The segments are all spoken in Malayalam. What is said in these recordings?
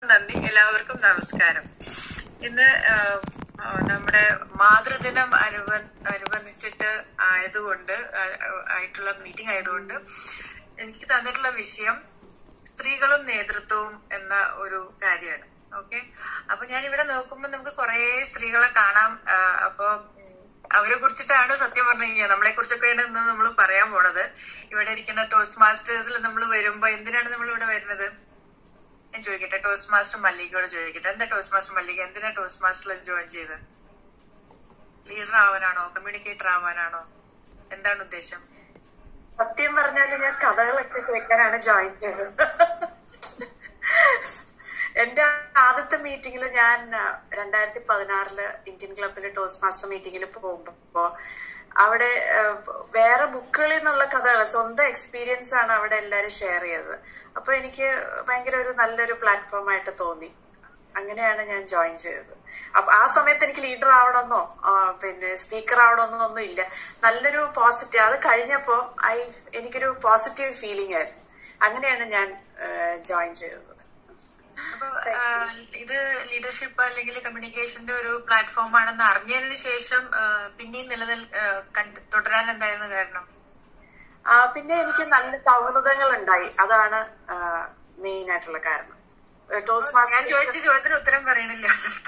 നന്ദി എല്ലാവർക്കും നമസ്കാരം ഇന്ന് ആ, ആ, നമ്മുടെ മാതൃദിനം അനുബ അനുബന്ധിച്ചിട്ട് ആയതുകൊണ്ട് ആ, ആയിട്ടുള്ള മീറ്റിംഗ് ആയതുകൊണ്ട് എനിക്ക് തന്നിട്ടുള്ള വിഷയം സ്ത്രീകളും നേതൃത്വവും എന്ന ഒരു കാര്യമാണ് ഓക്കെ അപ്പൊ ഞാൻ ഇവിടെ നോക്കുമ്പോൾ നമുക്ക് കുറെ സ്ത്രീകളെ കാണാം ആ, അപ്പൊ ഉം, അവരെ കുറിച്ചിട്ടാണ് സത്യം പറഞ്ഞു കഴിഞ്ഞാൽ നമ്മളെ കുറിച്ചൊക്കെയാണ് ഇന്ന് നമ്മൾ പറയാൻ പോണത് ഇവിടെ ഇരിക്കുന്ന ടോസ്റ്റ് മാസ്റ്റേഴ്സിൽ നമ്മൾ വരുമ്പോ എന്തിനാണ് നമ്മൾ ഇവിടെ വരുന്നത് ഞാൻ ചോദിക്കട്ടെ ടോസ്റ്റ് മാസ്റ്റർ മല്ലികയോട് ചോദിക്കട്ടെ എന്താ ടോസ്റ്റ് മാസ്റ്റർ മല്ലിക എന്തിനാ ടോസ്റ്റ് മാസ്റ്ററിൽ ജോയിൻ ചെയ്ത് ലീഡർ ആവാനാണോ കമ്മ്യൂണിക്കേറ്റർ ആവാനാണോ എന്താണ് ഉദ്ദേശം സത്യം പറഞ്ഞാല് ഞാൻ കഥകളൊക്കെ കേൾക്കാനാണ് ജോയിൻ ചെയ്തത് എന്റെ ആദ്യത്തെ മീറ്റിംഗിൽ ഞാൻ രണ്ടായിരത്തി പതിനാറില് ഇന്ത്യൻ ക്ലബിലെ ടോസ്റ്റ് മാസ്റ്റർ മീറ്റിംഗിൽ പോകുമ്പോ അവിടെ ആ, വേറെ ബുക്കുകളിൽ നിന്നുള്ള കഥകൾ സ്വന്തം എക്സ്പീരിയൻസ് ആണ് അവിടെ എല്ലാരും ഷെയർ ചെയ്തത് അപ്പൊ എനിക്ക് ഭയങ്കര ഒരു നല്ലൊരു പ്ലാറ്റ്ഫോം ആയിട്ട് തോന്നി അങ്ങനെയാണ് ഞാൻ ജോയിൻ ചെയ്തത് അപ്പൊ ആ സമയത്ത് എനിക്ക് ലീഡർ ആവണമെന്നോ ആ, പിന്നെ സ്പീക്കർ ആവണമെന്നോ ഒന്നും ഇല്ല നല്ലൊരു പോസിറ്റീവ് അത് കഴിഞ്ഞപ്പോ ഐ എനിക്കൊരു പോസിറ്റീവ് ഫീലിംഗ് ആയിരുന്നു അങ്ങനെയാണ് ഞാൻ ജോയിൻ ചെയ്തത് അപ്പൊ ആ, ഇത് ലീഡർഷിപ്പ് അല്ലെങ്കിൽ കമ്മ്യൂണിക്കേഷന്റെ ഒരു പ്ലാറ്റ്ഫോം ആണെന്ന് അറിഞ്ഞതിന് ശേഷം ആ, പിന്നെയും നിലനിൽ ആ, കണ്ട്- തുടരാൻ എന്തായിരുന്നു കാരണം ആ, പിന്നെ എനിക്ക് നല്ല സൗഹൃദങ്ങൾ ഉണ്ടായി അതാണ് മെയിൻ ആയിട്ടുള്ള കാരണം ടോസ്റ്റ് ഞാൻ മാസ്റ്റർ ചോദിച്ച ചോദ്യത്തിന് ഉത്തരം പറയണില്ല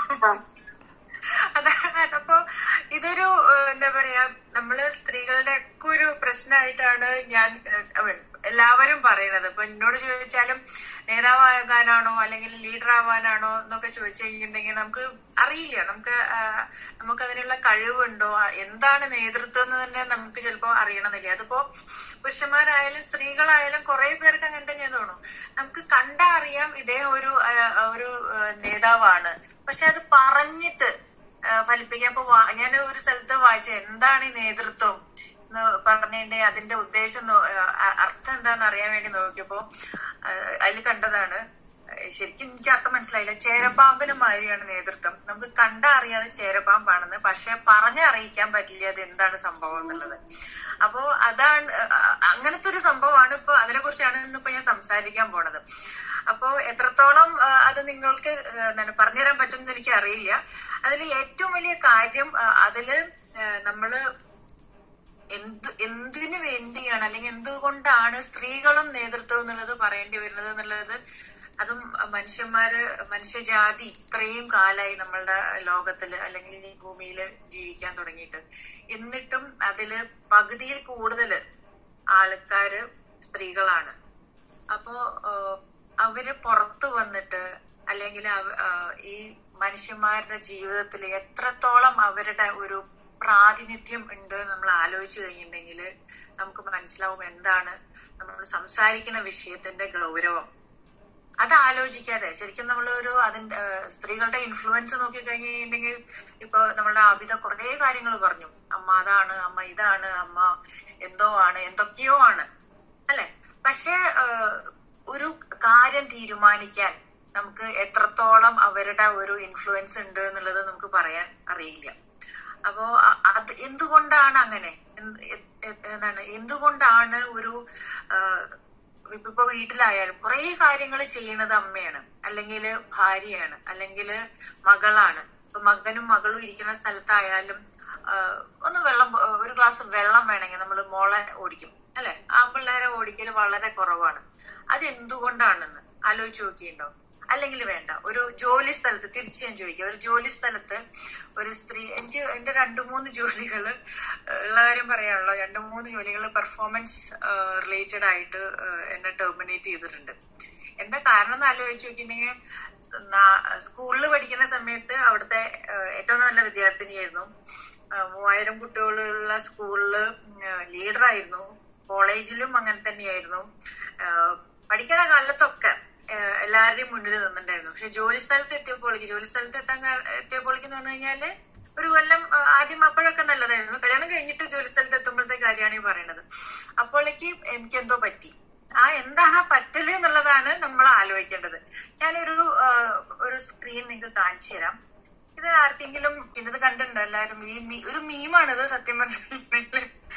അതാ- അതപ്പോ ഇതൊരു ഏഹ്, എന്താ പറയാ നമ്മള് സ്ത്രീകളുടെ ഒക്കെ ഒരു പ്രശ്നമായിട്ടാണ് ഞാൻ ഏഹ്, അവൻ എല്ലാവരും പറയണത് ഇപ്പൊ എന്നോട് ചോദിച്ചാലും നേതാവാകാനാണോ അല്ലെങ്കിൽ ലീഡർ ആവാനാണോ എന്നൊക്കെ ചോദിച്ചു കഴിഞ്ഞിട്ടുണ്ടെങ്കിൽ നമുക്ക് അറിയില്ല നമുക്ക് ആഹ്, നമുക്ക് അതിനുള്ള കഴിവുണ്ടോ ആ, എന്താണ് നേതൃത്വം എന്ന് തന്നെ നമുക്ക് ചിലപ്പോ അറിയണമെന്നില്ല അതിപ്പോ പുരുഷന്മാരായാലും സ്ത്രീകളായാലും കുറെ പേർക്ക് അങ്ങനെ തന്നെ തോന്നും നമുക്ക് കണ്ടാ അറിയാം ഇതേ ഒരു ആഹ്, ഒരു ആഹ്, നേതാവാണ് പക്ഷെ അത് പറഞ്ഞിട്ട് ആഹ്, ഫലിപ്പിക്കാൻ ഇപ്പൊ വാ- ഞാൻ ഒരു സ്ഥലത്ത് വായിച്ച എന്താണ് ഈ നേതൃത്വം എന്ന് പറഞ്ഞിട്ടുണ്ടെ അതിന്റെ ഉദ്ദേശം നോ- ആഹ്, അ- അർത്ഥം എന്താന്ന് അറിയാൻ വേണ്ടി നോക്കിയപ്പോ ആഹ്, അതിൽ കണ്ടതാണ് ആഹ്, ശരിക്കും എനിക്ക് അർത്ഥം മനസ്സിലായില്ല ചേരപ്പാമ്പിന് മാതിരിയാണ് നേതൃത്വം നമുക്ക് കണ്ടാ അറിയാതെ ചേരപ്പാമ്പാണെന്ന് പക്ഷെ പറഞ്ഞറിയിക്കാൻ പറ്റില്ല അത് എന്താണ് സംഭവം എന്നുള്ളത് അപ്പോ അതാണ് ആഹ്, അങ്ങനത്തെ ഒരു സംഭവമാണ് ഇപ്പൊ അതിനെ കുറിച്ചാണ് ഇന്നിപ്പോ ഞാൻ സംസാരിക്കാൻ പോണത് അപ്പോ എത്രത്തോളം ആ, അത് നിങ്ങൾക്ക് ആ, എന്താണ് പറഞ്ഞുതരാൻ പറ്റുമെന്ന് എനിക്ക് അറിയില്ല അതിൽ ഏറ്റവും വലിയ കാര്യം ആ, അതില് ആ, നമ്മള് എന്ത് എന്തിനു വേണ്ടിയാണ് അല്ലെങ്കിൽ എന്തുകൊണ്ടാണ് സ്ത്രീകളും നേതൃത്വം എന്നുള്ളത് പറയേണ്ടി വരുന്നത് എന്നുള്ളത് അതും മനുഷ്യന്മാര് മനുഷ്യജാതി ഇത്രയും കാലായി നമ്മളുടെ ലോകത്തില് അല്ലെങ്കിൽ ഈ ഭൂമിയിൽ ജീവിക്കാൻ തുടങ്ങിയിട്ട് എന്നിട്ടും അതില് പകുതിയിൽ കൂടുതല് ആൾക്കാര് സ്ത്രീകളാണ് അപ്പോ ആഹ്, അവര് പുറത്തു വന്നിട്ട് അല്ലെങ്കിൽ അവ- ആഹ്, ഈ മനുഷ്യന്മാരുടെ ജീവിതത്തിൽ എത്രത്തോളം അവരുടെ ഒരു പ്രാതിനിധ്യം ഉണ്ട് നമ്മൾ ആലോചിച്ചു കഴിഞ്ഞിട്ടുണ്ടെങ്കിൽ നമുക്ക് മനസ്സിലാവും എന്താണ് നമ്മൾ സംസാരിക്കുന്ന വിഷയത്തിന്റെ ഗൗരവം അത് ആലോചിക്കാതെ ശരിക്കും നമ്മൾ ഒരു അതിന്റെ ആഹ്, സ്ത്രീകളുടെ ഇൻഫ്ലുവൻസ് നോക്കി കഴിഞ്ഞിട്ടുണ്ടെങ്കിൽ ഇപ്പൊ നമ്മളുടെ ആബിത കുറെ കാര്യങ്ങൾ പറഞ്ഞു അമ്മ അതാണ് അമ്മ ഇതാണ് അമ്മ എന്തോ ആണ് എന്തൊക്കെയോ ആണ് അല്ലെ പക്ഷെ ആഹ്, ഒരു കാര്യം തീരുമാനിക്കാൻ നമുക്ക് എത്രത്തോളം അവരുടെ ഒരു ഇൻഫ്ലുവൻസ് ഉണ്ട് എന്നുള്ളത് നമുക്ക് പറയാൻ അറിയില്ല അപ്പോ അ- അത് എന്തുകൊണ്ടാണ് അങ്ങനെ എന്ത്- എ- എ- എന്താണ് എന്തുകൊണ്ടാണ് ഒരു ആഹ്, ഇപ്പൊ വീട്ടിലായാലും കുറെ കാര്യങ്ങൾ ചെയ്യണത് അമ്മയാണ് അല്ലെങ്കിൽ ഭാര്യയാണ് അല്ലെങ്കിൽ മകളാണ് ഇപ്പൊ മകനും മകളും ഇരിക്കുന്ന സ്ഥലത്തായാലും ആഹ്, ഒന്ന് വെള്ളം ആഹ്, ഒരു ഗ്ലാസ് വെള്ളം വേണമെങ്കിൽ നമ്മൾ മോളെ ഓടിക്കും അല്ലെ ആ പിള്ളേരെ ഓടിക്കൽ വളരെ കുറവാണ് അത് എന്തുകൊണ്ടാണെന്ന് ആലോചിച്ച് നോക്കിയിട്ടുണ്ടോ അല്ലെങ്കിൽ വേണ്ട ഒരു ജോലി സ്ഥലത്ത് തിരിച്ച് ഞാൻ ചോദിക്കാം ഒരു ജോലി സ്ഥലത്ത് ഒരു സ്ത്രീ എനിക്ക് എന്റെ രണ്ടു മൂന്ന് ജോലികള് ഉള്ള കാര്യം പറയാനുള്ളൂ രണ്ടു മൂന്ന് ജോലികൾ പെർഫോമൻസ് റിലേറ്റഡ് ആയിട്ട് ഏഹ്, എന്നെ ടെർമിനേറ്റ് ചെയ്തിട്ടുണ്ട് എന്താ കാരണം എന്ന് ആലോചിച്ച് നോക്കിയിട്ടുണ്ടെങ്കിൽ സ്കൂളിൽ പഠിക്കുന്ന സമയത്ത് അവിടുത്തെ ഏഹ്, ഏറ്റവും നല്ല വിദ്യാർത്ഥിനിയായിരുന്നു ഏഹ്, മൂവായിരം കുട്ടികളുള്ള സ്കൂളില് ലീഡറായിരുന്നു കോളേജിലും അങ്ങനെ തന്നെയായിരുന്നു ഏഹ്, പഠിക്കണ കാലത്തൊക്കെ ഏഹ്, എല്ലാവരുടെയും മുന്നിൽ നിന്നിട്ടുണ്ടായിരുന്നു പക്ഷെ ജോലി സ്ഥലത്ത് എത്തിയപ്പോഴേക്ക് ജോലി സ്ഥലത്ത് എത്താൻ കാ- എത്തിയപ്പോഴേക്ക് എന്ന് പറഞ്ഞു കഴിഞ്ഞാല് ഒരു കൊല്ലം ആ, ആദ്യം അപ്പോഴൊക്കെ നല്ലതായിരുന്നു കല്യാണം കഴിഞ്ഞിട്ട് ജോലി സ്ഥലത്ത് എത്തുമ്പോഴത്തെ കാര്യമാണ് ഈ പറയുന്നത് അപ്പോഴേക്ക് എനിക്ക് എന്തോ പറ്റി ആ എന്താണ് ആ പറ്റല് എന്നുള്ളതാണ് നമ്മൾ ആലോചിക്കേണ്ടത് ഞാനൊരു ആ, ഒരു സ്ക്രീൻ നിങ്ങൾക്ക് കാണിച്ചു തരാം ഇത് ആർക്കെങ്കിലും ഇത് കണ്ടിട്ടുണ്ടോ എല്ലാവരും ഈ മീ- ഒരു മീമാണിത് സത്യം പറഞ്ഞിട്ടുണ്ടെങ്കിൽ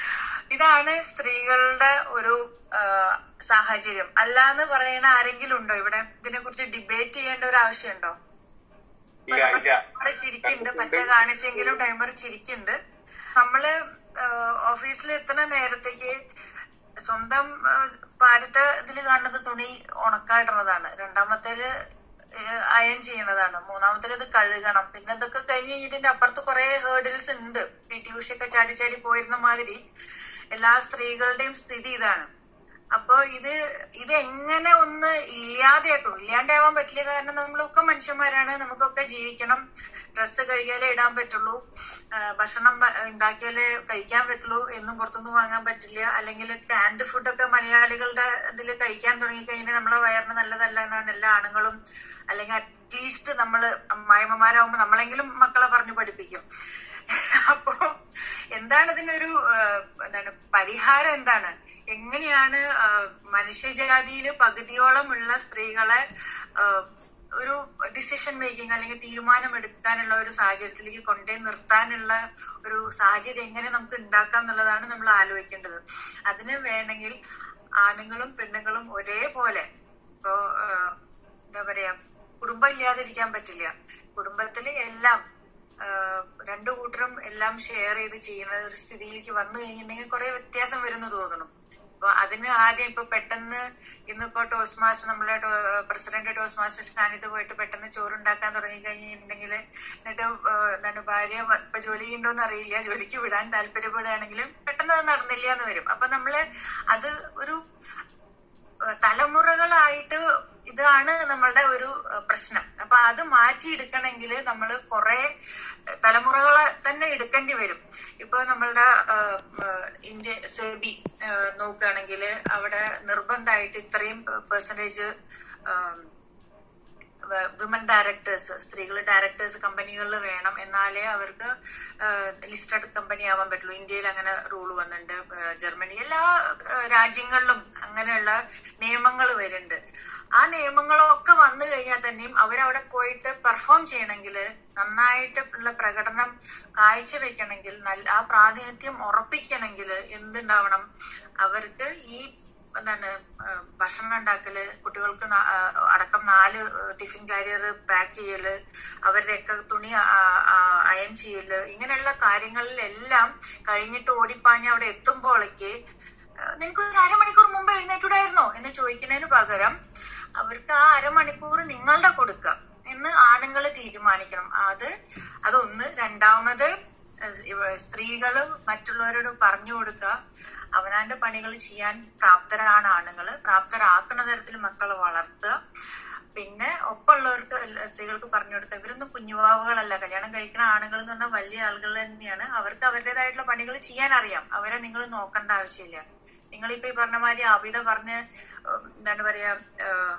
ഇതാണ് സ്ത്രീകളുടെ ഒരു ആ, സാഹചര്യം അല്ലാന്ന് പറയുന്ന ആരെങ്കിലും ഉണ്ടോ ഇവിടെ ഇതിനെ കുറിച്ച് ഡിബേറ്റ് ചെയ്യേണ്ട ഒരു ആവശ്യമുണ്ടോ ഇല്ല ഇല്ല ടൈമർ ചിരിക്കുന്നുണ്ട് പച്ച കാണിച്ചെങ്കിലും ടൈമർ ചിരിക്കുന്നുണ്ട് നമ്മള് ഓഫീസിൽ എത്തുന്ന നേരത്തേക്ക് സ്വന്തം പാലത്തെ ഇതിൽ കാണുന്നത് തുണി ഉണക്കായിടുന്നതാണ് രണ്ടാമത്തേല് അയൺ ചെയ്യണതാണ് മൂന്നാമത്തേല് ഇത് കഴുകണം പിന്നെ ഇതൊക്കെ കഴിഞ്ഞ് കഴിഞ്ഞിട്ട് അപ്പുറത്ത് കുറെ ഹേർഡിൽസ് ഉണ്ട് പി ടി ഉഷയൊക്കെ ചാടി ചാടി പോയിരുന്ന മാതിരി എല്ലാ സ്ത്രീകളുടെയും സ്ഥിതി ഇതാണ് അപ്പൊ ഇത് ഇത് എങ്ങനെ ഒന്ന് ഇല്ലാതെയാക്കും ഇല്ലാണ്ടാവാൻ പറ്റില്ല കാരണം നമ്മളൊക്കെ മനുഷ്യന്മാരാണ് നമുക്കൊക്കെ ജീവിക്കണം ഡ്രസ്സ് കഴുകിയാലേ ഇടാൻ പറ്റുള്ളൂ ആ, ഭക്ഷണം വ- ഉണ്ടാക്കിയാലേ കഴിക്കാൻ പറ്റുള്ളൂ എന്നും പുറത്തുനിന്ന് വാങ്ങാൻ പറ്റില്ല അല്ലെങ്കിൽ കാൻഡ് ഫുഡൊക്കെ മലയാളികളുടെ ഇതിൽ കഴിക്കാൻ തുടങ്ങി കഴിഞ്ഞാൽ നമ്മളെ വയറിന് നല്ലതല്ല എന്നാണ് എല്ലാ ആണുങ്ങളും അല്ലെങ്കിൽ അറ്റ്ലീസ്റ്റ് നമ്മള് അമ്മായിമ്മമാരാകുമ്പോ നമ്മളെങ്കിലും മക്കളെ പറഞ്ഞു പഠിപ്പിക്കും അപ്പോ എന്താണ് ഇതിനൊരു ആ, എന്താണ് പരിഹാരം എന്താണ് എങ്ങനെയാണ് ആ, മനുഷ്യജാതിയില് പകുതിയോളമുള്ള സ്ത്രീകളെ ആ, ഒരു ഡിസിഷൻ മേക്കിംഗ് അല്ലെങ്കിൽ തീരുമാനം എടുക്കാനുള്ള ഒരു സാഹചര്യത്തിലേക്ക് കൊണ്ടേ നിർത്താനുള്ള ഒരു സാഹചര്യം എങ്ങനെ നമുക്ക് ഉണ്ടാക്കാം എന്നുള്ളതാണ് നമ്മൾ ആലോചിക്കേണ്ടത് അതിന് വേണമെങ്കിൽ ആണുങ്ങളും പെണ്ണുങ്ങളും ഒരേപോലെ ഇപ്പോ ആ, എന്താ പറയാ കുടുംബം ഇല്ലാതിരിക്കാൻ പറ്റില്ല കുടുംബത്തില് എല്ലാം ആഹ് രണ്ടു കൂട്ടരും എല്ലാം ഷെയർ ചെയ്ത് ചെയ്യുന്ന ഒരു സ്ഥിതിയിലേക്ക് വന്നു കഴിഞ്ഞിട്ടുണ്ടെങ്കിൽ കുറെ വ്യത്യാസം വരുന്നു തോന്നണം അപ്പൊ അതിന് ആദ്യം ഇപ്പൊ പെട്ടെന്ന് ഇന്നിപ്പോ ടോസ് മാസ്റ്റർ നമ്മളെ പ്രസിഡന്റ് ടോസ് മാസ്റ്റർ സ്ഥാനത്ത് പോയിട്ട് പെട്ടെന്ന് ചോറുണ്ടാക്കാൻ തുടങ്ങി കഴിഞ്ഞിട്ടുണ്ടെങ്കിൽ എന്നിട്ട് ആഹ് എന്താണ് ഭാര്യ വ- ഇപ്പൊ ജോലി ചെയ്യണ്ടോന്ന് അറിയില്ല ജോലിക്ക് വിടാൻ താല്പര്യപ്പെടുകയാണെങ്കിലും പെട്ടെന്ന് അത് നടന്നില്ല എന്ന് വരും അപ്പൊ നമ്മള് അത് ഒരു ഏഹ് തലമുറകളായിട്ട് ഇതാണ് നമ്മളുടെ ഒരു ഏഹ് പ്രശ്നം അപ്പൊ അത് മാറ്റിയെടുക്കണമെങ്കിൽ നമ്മൾ കുറെ തലമുറകളെ തന്നെ എടുക്കേണ്ടി വരും ഇപ്പൊ നമ്മളുടെ ഏഹ്, ഏഹ്, ഇന്ത്യ സെബി നോക്കുകയാണെങ്കിൽ അവിടെ നിർബന്ധമായിട്ട് ഇത്രയും പെർസെന്റേജ് വിമൻ ഡയറക്ടേഴ്സ് സ്ത്രീകൾ ഡയറക്ടേഴ്സ് കമ്പനികളിൽ വേണം എന്നാലേ അവർക്ക് ലിസ്റ്റഡ് കമ്പനി ആവാൻ പറ്റുള്ളൂ ഇന്ത്യയിൽ അങ്ങനെ റൂൾ വന്നിട്ടുണ്ട് ഏഹ് ജർമ്മനി എല്ലാ ഏഹ് രാജ്യങ്ങളിലും അങ്ങനെയുള്ള നിയമങ്ങൾ വരുന്നുണ്ട് ആ നിയമങ്ങളൊക്കെ വന്നു കഴിഞ്ഞാൽ തന്നെയും അവരവിടെ പോയിട്ട് പെർഫോം ചെയ്യണമെങ്കിൽ നന്നായിട്ട് ഉള്ള പ്രകടനം കാഴ്ചവെക്കണമെങ്കിൽ നല്ല ആ പ്രാതിനിധ്യം ഉറപ്പിക്കണമെങ്കിൽ എന്തുണ്ടാവണം അവർക്ക് ഈ എന്താണ് ആ, ഭക്ഷണം ഉണ്ടാക്കല് കുട്ടികൾക്ക് നാ- ആ, അടക്കം നാല് ടിഫിൻ കാരിയർ പാക്ക് ചെയ്യല് അവരുടെയൊക്കെ തുണി അയൺ ചെയ്യല് ഇങ്ങനെയുള്ള കാര്യങ്ങളിലെല്ലാം കഴിഞ്ഞിട്ട് ഓടിപ്പാഞ്ഞ് അവിടെ എത്തുമ്പോഴേക്ക് നിനക്ക് ഒരു അരമണിക്കൂർ മുമ്പ് എഴുന്നേറ്റൂടായിരുന്നോ എന്ന് ചോദിക്കുന്നതിന് പകരം അവർക്ക് ആ അരമണിക്കൂർ നിങ്ങളുടെ കൊടുക്കുക എന്ന് ആണുങ്ങൾ തീരുമാനിക്കണം അത് അതൊന്ന് രണ്ടാമത് ഇവ- സ്ത്രീകള് മറ്റുള്ളവരോട് പറഞ്ഞു കൊടുക്കുക അവനാന്റെ പണികൾ ചെയ്യാൻ പ്രാപ്തരാണ് ആണുങ്ങള് പ്രാപ്തരാക്കുന്ന തരത്തിൽ മക്കളെ വളർത്തുക പിന്നെ ഒപ്പമുള്ളവർക്ക് എല്ലാ- സ്ത്രീകൾക്ക് പറഞ്ഞു കൊടുക്കുക ഇവരൊന്നും കുഞ്ഞുവാവുകളല്ല കല്യാണം കഴിക്കുന്ന ആണുങ്ങൾ എന്ന് പറഞ്ഞാൽ വലിയ ആളുകൾ തന്നെയാണ് അവർക്ക് അവരുടേതായിട്ടുള്ള പണികൾ ചെയ്യാൻ അറിയാം അവരെ നിങ്ങൾ നോക്കേണ്ട ആവശ്യമില്ല നിങ്ങളിപ്പോ ഈ പറഞ്ഞ മാതിരി അബിത പറഞ്ഞ് ഉം, എന്താണ് പറയാ ഏഹ്,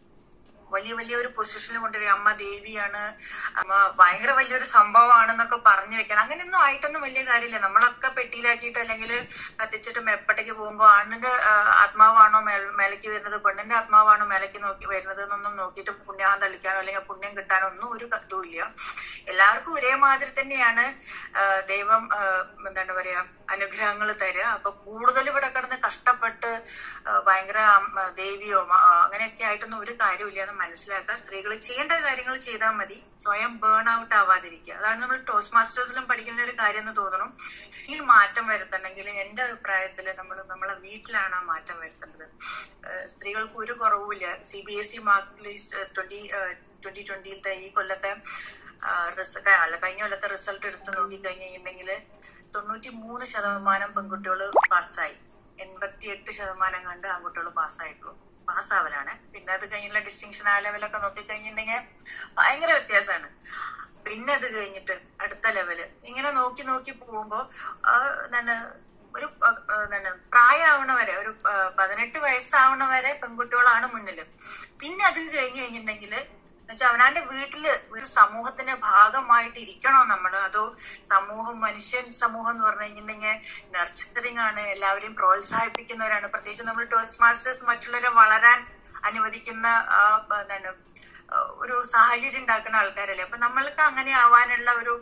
വലിയ വലിയ ഒരു പൊസിഷനിൽ കൊണ്ടുവരിക അമ്മ ദേവിയാണ് അമ്മ ഭയങ്കര വലിയൊരു സംഭവമാണെന്നൊക്കെ പറഞ്ഞു വെക്കണം അങ്ങനെയൊന്നും ആയിട്ടൊന്നും വലിയ കാര്യമില്ല നമ്മളൊക്കെ പെട്ടിയിലാക്കിയിട്ട് അല്ലെങ്കിൽ കത്തിച്ചിട്ട് മെപ്പട്ടയ്ക്ക് പോകുമ്പോൾ ആണിന്റെ ആ, ആത്മാവാണോ മേൽ- മേലേക്ക് വരുന്നത് പെണ്ണിന്റെ ആത്മാവാണോ മേലേക്ക് നോക്കി വരുന്നത് എന്നൊന്നും നോക്കിയിട്ട് പുണ്യം തളിക്കാനോ അല്ലെങ്കിൽ പുണ്യം കിട്ടാനോ ഒന്നും ഒരു ഇതുമില്ല എല്ലാവർക്കും ഒരേ മാതിരി തന്നെയാണ് ആ, ദൈവം ആ, എന്താണ് പറയാ അനുഗ്രഹങ്ങൾ തരിക അപ്പൊ കൂടുതൽ ഇവിടെ കിടന്ന് കഷ്ടപ്പെട്ട് ആ, ഭയങ്കര അമ്മ- ദേവിയോ മ- ആ, അങ്ങനെയൊക്കെ ആയിട്ടൊന്നും ഒരു കാര്യമില്ല എന്ന് മനസ്സിലാക്കുക സ്ത്രീകൾ ചെയ്യേണ്ട കാര്യങ്ങൾ ചെയ്താൽ മതി സ്വയം ബേൺ ഔട്ട് ആവാതിരിക്കുക അതാണ് നമ്മൾ ടോസ്റ്റ് മാസ്റ്റേഴ്സിലും പഠിക്കുന്ന ഒരു കാര്യം എന്ന് തോന്നണം ഈ മാറ്റം വരുത്തണമെങ്കിൽ എന്റെ അഭിപ്രായത്തിൽ നമ്മൾ നമ്മളെ വീട്ടിലാണ് ആ മാറ്റം വരുത്തേണ്ടത് ഏഹ് സ്ത്രീകൾക്ക് ഒരു കുറവുമില്ല C B S E mark list twenty twenty ട്വന്റിയിലത്തെ ഈ കൊല്ലത്തെ റിസൾട്ട് അല്ല കഴിഞ്ഞ കൊല്ലത്തെ റിസൾട്ട് എടുത്ത് നോക്കിക്കഴിഞ്ഞിട്ടുണ്ടെങ്കിൽ തൊണ്ണൂറ്റി മൂന്ന് ശതമാനം പെൺകുട്ടികൾ പാസ്സായി എൺപത്തി എട്ട് ശതമാനം കണ്ട് ആൺകുട്ടികൾ പാസ്സായിട്ടുള്ളൂ പാസ്സാവലാണ് പിന്നെ അത് കഴിഞ്ഞുള്ള ഡിസ്റ്റിങ്ഷൻ ആ ലെവലൊക്കെ നോക്കിക്കഴിഞ്ഞിട്ടുണ്ടെങ്കിൽ ഭയങ്കര വ്യത്യാസമാണ് പിന്നെ അത് കഴിഞ്ഞിട്ട് അടുത്ത ലെവല് ഇങ്ങനെ നോക്കി നോക്കി പോകുമ്പോ ആ, എന്താണ് ഒരു ആ, ആ, എന്താണ് പ്രായമാവണ വരെ ഒരു ആ, പതിനെട്ട് വയസ്സാവണ വരെ പെൺകുട്ടികളാണ് മുന്നില് പിന്നെ അത് കഴിഞ്ഞ് കഴിഞ്ഞിട്ടുണ്ടെങ്കിൽ എന്നുവെച്ചാൽ അവനാന്റെ വീട്ടില് ഒരു സമൂഹത്തിന്റെ ഭാഗമായിട്ട് ഇരിക്കണോ നമ്മള് അതോ സമൂഹം മനുഷ്യൻ സമൂഹം എന്ന് പറഞ്ഞു കഴിഞ്ഞിട്ടുണ്ടെങ്കിൽ നർച്ചറിങ് ആണ് എല്ലാവരെയും പ്രോത്സാഹിപ്പിക്കുന്നവരാണ് പ്രത്യേകിച്ച് നമ്മൾ ടോസ്റ്റ് മാസ്റ്റേഴ്സ് മറ്റുള്ളവരെ വളരാൻ അനുവദിക്കുന്ന ആ, എന്താണ് ആ, ഒരു സാഹചര്യം ഉണ്ടാക്കുന്ന ആൾക്കാരല്ലേ അപ്പൊ നമ്മൾക്ക് അങ്ങനെ ആവാനുള്ള ഒരു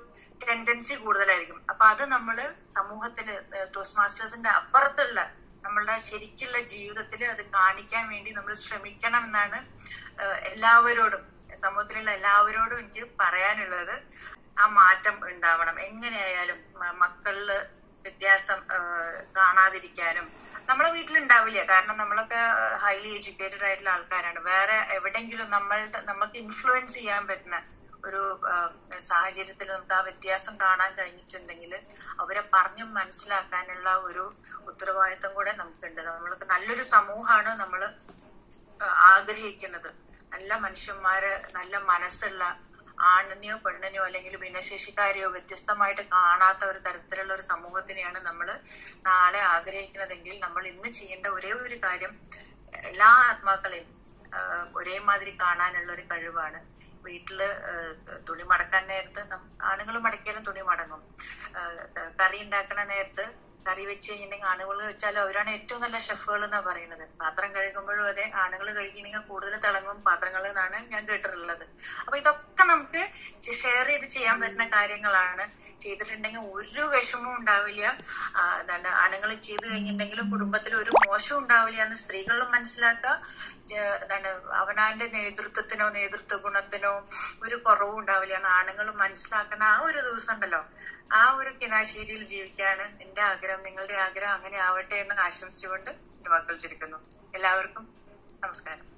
ടെൻഡൻസി കൂടുതലായിരിക്കും അപ്പൊ അത് നമ്മള് സമൂഹത്തില് ടോസ്റ്റ് മാസ്റ്റേഴ്സിന്റെ അപ്പുറത്തുള്ള നമ്മളുടെ ശരിക്കുള്ള ജീവിതത്തിൽ അത് കാണിക്കാൻ വേണ്ടി നമ്മൾ ശ്രമിക്കണം എന്നാണ് ഏഹ് എല്ലാവരോടും സമൂഹത്തിലുള്ള എല്ലാവരോടും എനിക്ക് പറയാനുള്ളത് ആ മാറ്റം ഉണ്ടാവണം എങ്ങനെയായാലും മ- മക്കളില് വ്യത്യാസം ഏഹ് കാണാതിരിക്കാനും നമ്മളെ വീട്ടിലുണ്ടാവില്ല കാരണം നമ്മളൊക്കെ ഹൈലി എഡ്യൂക്കേറ്റഡ് ആയിട്ടുള്ള ആൾക്കാരാണ് വേറെ എവിടെങ്കിലും നമ്മളുടെ നമുക്ക് ഇൻഫ്ലുവൻസ് ചെയ്യാൻ പറ്റുന്ന ഒരു സാഹചര്യത്തിൽ നമുക്ക് ആ വ്യത്യാസം കാണാൻ കഴിഞ്ഞിട്ടുണ്ടെങ്കിൽ അവരെ പറഞ്ഞും മനസ്സിലാക്കാനുള്ള ഒരു ഉത്തരവാദിത്വം കൂടെ നമുക്കുണ്ട് നമ്മൾക്ക് നല്ലൊരു സമൂഹമാണ് നമ്മൾ ആഗ്രഹിക്കുന്നത് നല്ല മനുഷ്യന്മാര് നല്ല മനസ്സുള്ള ആണിനെയോ പെണ്ണിനെയോ അല്ലെങ്കിൽ ഭിന്നശേഷിക്കാരെയോ വ്യത്യസ്തമായിട്ട് കാണാത്ത ഒരു തരത്തിലുള്ള ഒരു സമൂഹത്തിനെയാണ് നമ്മൾ നാളെ ആഗ്രഹിക്കുന്നതെങ്കിൽ നമ്മൾ ഇന്ന് ചെയ്യേണ്ട ഒരേ ഒരു കാര്യം എല്ലാ ആത്മാക്കളെയും ആഹ് ഒരേ മാതിരി കാണാനുള്ള ഒരു കഴിവാണ് വീട്ടില് ആഹ് തുണി മടക്കാൻ നേരത്ത് ആണുങ്ങൾ മടക്കിയാലും തുണി മടങ്ങും ആഹ് കറി ഉണ്ടാക്കണ നേരത്ത് കറി വെച്ച് കഴിഞ്ഞിട്ടുണ്ടെങ്കിൽ ആണുങ്ങൾ വെച്ചാൽ അവരാണ് ഏറ്റവും നല്ല ഷെഫുകൾ എന്നാ പറയുന്നത് പാത്രം കഴുകുമ്പോഴും അതെ ആണുങ്ങൾ കഴുകിണെങ്കിൽ കൂടുതൽ തിളങ്ങും പാത്രങ്ങൾ എന്നാണ് ഞാൻ കേട്ടിട്ടുള്ളത് അപ്പൊ ഇതൊക്കെ നമുക്ക് ഷെയർ ചെയ്ത് ചെയ്യാൻ പറ്റുന്ന കാര്യങ്ങളാണ് ചെയ്തിട്ടുണ്ടെങ്കിൽ ഒരു വിഷമവും ഉണ്ടാവില്ല ആ, എന്താണ് ആണുങ്ങൾ ചെയ്ത് കഴിഞ്ഞിട്ടുണ്ടെങ്കിലും കുടുംബത്തിൽ ഒരു മോശവും ഉണ്ടാവില്ല എന്ന് സ്ത്രീകളും മനസ്സിലാക്കുക ജ- എന്താണ് അവനാന്റെ നേതൃത്വത്തിനോ നേതൃത്വ ഗുണത്തിനോ ഒരു കുറവും ഉണ്ടാവില്ല എന്ന് ആണുങ്ങൾ മനസ്സിലാക്കുന്ന ആ ഒരു ദിവസം ഉണ്ടല്ലോ ആ ഒരു കിനാശേരിയിൽ ജീവിക്കാണ് എന്റെ ആഗ്രഹം നിങ്ങളുടെ ആഗ്രഹം അങ്ങനെ ആവട്ടെ എന്ന് ആശംസിച്ചുകൊണ്ട് എന്റെ വാക്കുകൾ ചുരുക്കുന്നു എല്ലാവർക്കും നമസ്കാരം